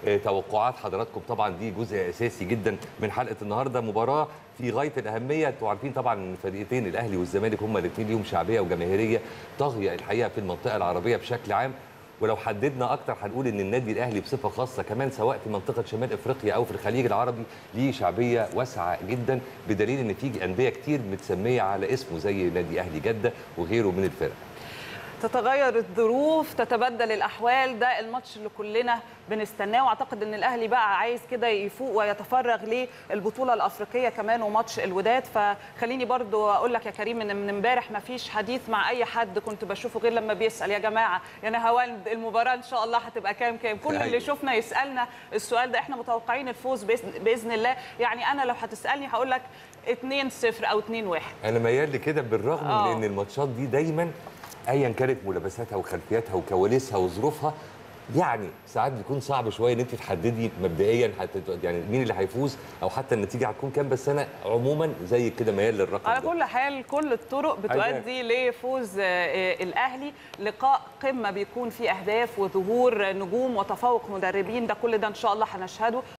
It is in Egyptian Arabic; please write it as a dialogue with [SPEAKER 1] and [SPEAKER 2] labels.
[SPEAKER 1] آه، توقعات حضراتكم طبعا دي جزء اساسي جدا من حلقه النهارده مباراه في غايه الاهميه انتوا عارفين طبعا ان الفريقين الاهلي والزمالك هما الاثنين ليهم شعبيه وجماهيريه طاغيه الحقيقه في المنطقه العربيه بشكل عام ولو حددنا اكتر هنقول ان النادي الاهلي بصفه خاصه كمان سواء في منطقه شمال افريقيا او في الخليج العربي ليه شعبيه واسعه جدا بدليل ان في انديه كتير متسميه على اسمه زي نادي اهلي جده وغيره من الفرق
[SPEAKER 2] تتغير الظروف تتبدل الاحوال ده الماتش اللي كلنا بنستناه واعتقد ان الاهلي بقى عايز كده يفوق ويتفرغ للبطوله الافريقيه كمان وماتش الوداد فخليني برضو اقول لك يا كريم ان من امبارح ما فيش حديث مع اي حد كنت بشوفه غير لما بيسال يا جماعه يا نهاوند المباراه ان شاء الله هتبقى كام كام كل اللي
[SPEAKER 1] أيوة.
[SPEAKER 2] شفنا يسالنا السؤال ده احنا متوقعين الفوز باذن بإذن الله يعني انا لو هتسالني هقول لك 2-0 او 2-1
[SPEAKER 1] انا ميال لكده بالرغم
[SPEAKER 2] آه.
[SPEAKER 1] من ان الماتشات دي دايما ايا كانت ملابساتها وخلفياتها وكواليسها وظروفها يعني ساعات بيكون صعب شويه ان انت تحددي مبدئيا حتى يعني مين اللي هيفوز او حتى النتيجه هتكون كام بس انا عموما زي كده ميال للرقم
[SPEAKER 2] على
[SPEAKER 1] ده
[SPEAKER 2] كل حال كل الطرق بتؤدي لفوز آه، آه، الاهلي لقاء قمه بيكون فيه اهداف وظهور نجوم وتفوق مدربين ده كل ده ان شاء الله هنشهده